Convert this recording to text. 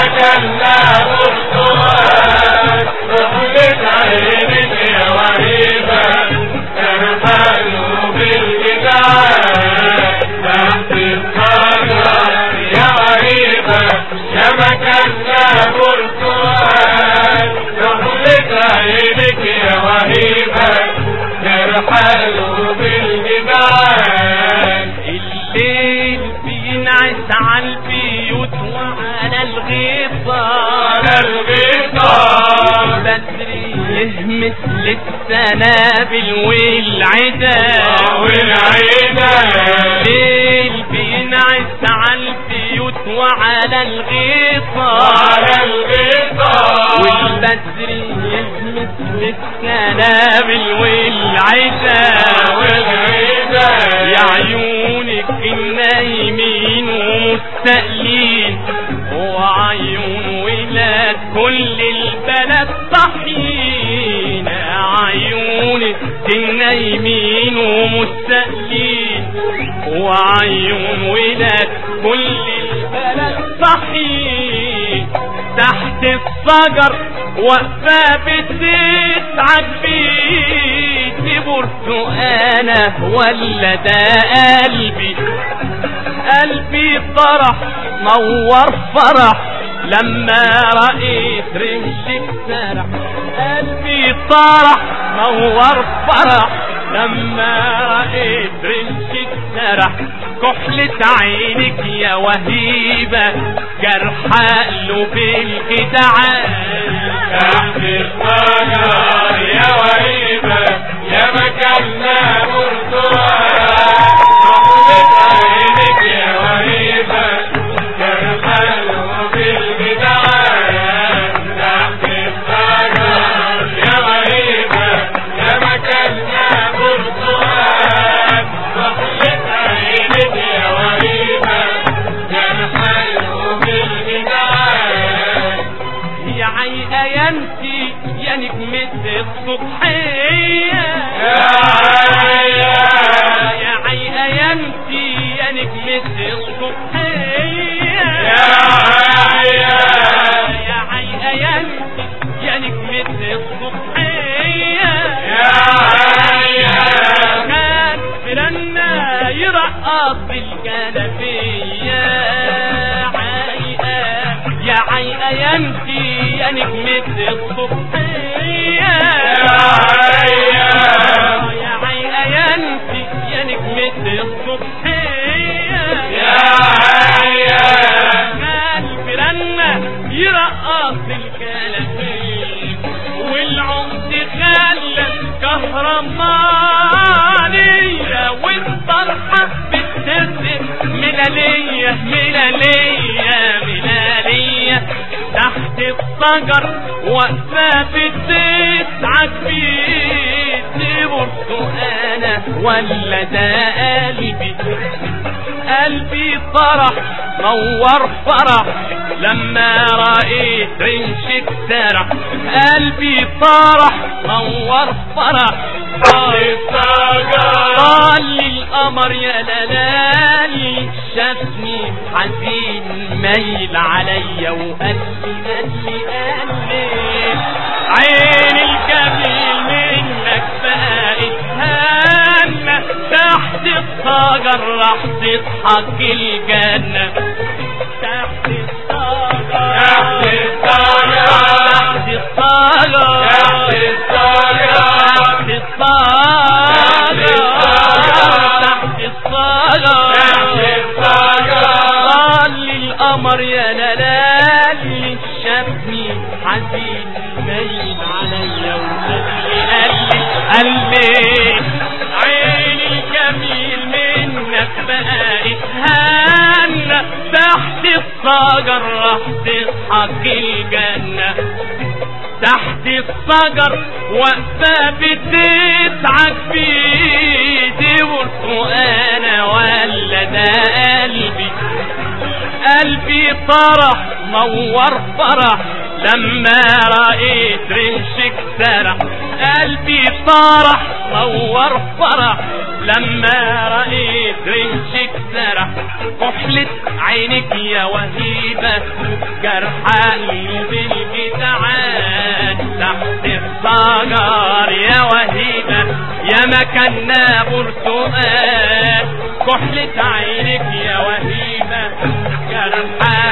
كلا برتقال رحلة عينك يا وهيبة ترحلوا بالجدعان تحت الصدر يا وهيبة يا مكاننا برتقال رحلة عينك يا وهيبة ترحلوا بالجدعان الليل بينعس على البيوت وعلى الغيطان على الغيطان بدري يهمس للسنابل والعدا والعيدان الليل بينعس على البيوت وعلى الغيطان على الغيطان والبدر يهمس للسنابل والعدا والعيدان يا عيونك النايمين ومستقلين وعيون ولاد كل البلد صحيين عيونك النايمين ومستقلين وعيون ولاد كل البلد صحيين تحت الشجر واقفة بتسعد بيتي برتقانة ولا ده قلبي قلبي فرح نور فرح لما رأيت رمشك سرح قلبي فرح نور فرح لما رأيت رمشك سرح كحلة عينك يا وهيبة جرح قلب الجدعان تحت الصدر يا وهيبة يا مكاننا برتقال رحلة عينك يا وهيبة ترحلوا بالجدعان تحت الصدر يا وهيبة يا مكاننا برتقال رحلة عينك يا وهيبة ترحلوا بالجدعان يا عيقة يا انتي يا نجمة الصبحية يا عيقة. يا عيقة يا انتي يا نجمة الصبحية يا عيقة. يا عيقة يا انتي يا نجمة الصبحية يا عيقة. كان فلنا يرقص الجلبية عيقة يا عيقة يا انتي يا نجمة الصبحية عيقة. يا عيقة يا انتي يا نجمة الصبحية يا عيقة. قلب رنة يرقص الكلافين والعمد خلى كهرمانية والطرحة بترسم ملالية ملالية ملالية تحت الشجر واقفة بتسعد بيتي برتقانة ولا ده قلبي قلبي فرح نور فرح لما رأيت رمشك سرح قلبي فرح نور فرح الصدر طال لي القمر يا لالي شافني حزين مايل عليا وقال لي قال لي قال لي عين الجميل منك بقت هانة تحت الشجر راح تضحك الجنة تحت الشجر تحت الشجر. تحت الشجر تحت الشجر. تحت الشجر تحت الشجر تحت الشجر. طال القمر يا لالي شافني حزين مايل عليا وقال لي قال لي عيني الجميل منك بقت هانة تحت الشجر راح تضحك الجنة تحت الشجر واقفة بتسعد بيدي برتقانة ولا ده قلبي قلبي طرح نور فرح لما رأيت رمشك سرح قلبي طرح نور فرح لما رأيت رمشك سرح كحلة عينك يا وهيبة جرح قلبي الجدعان تحت الصجر يا وهيبة يا مكاننا برتقال كحلة عينك يا وهيبة جرح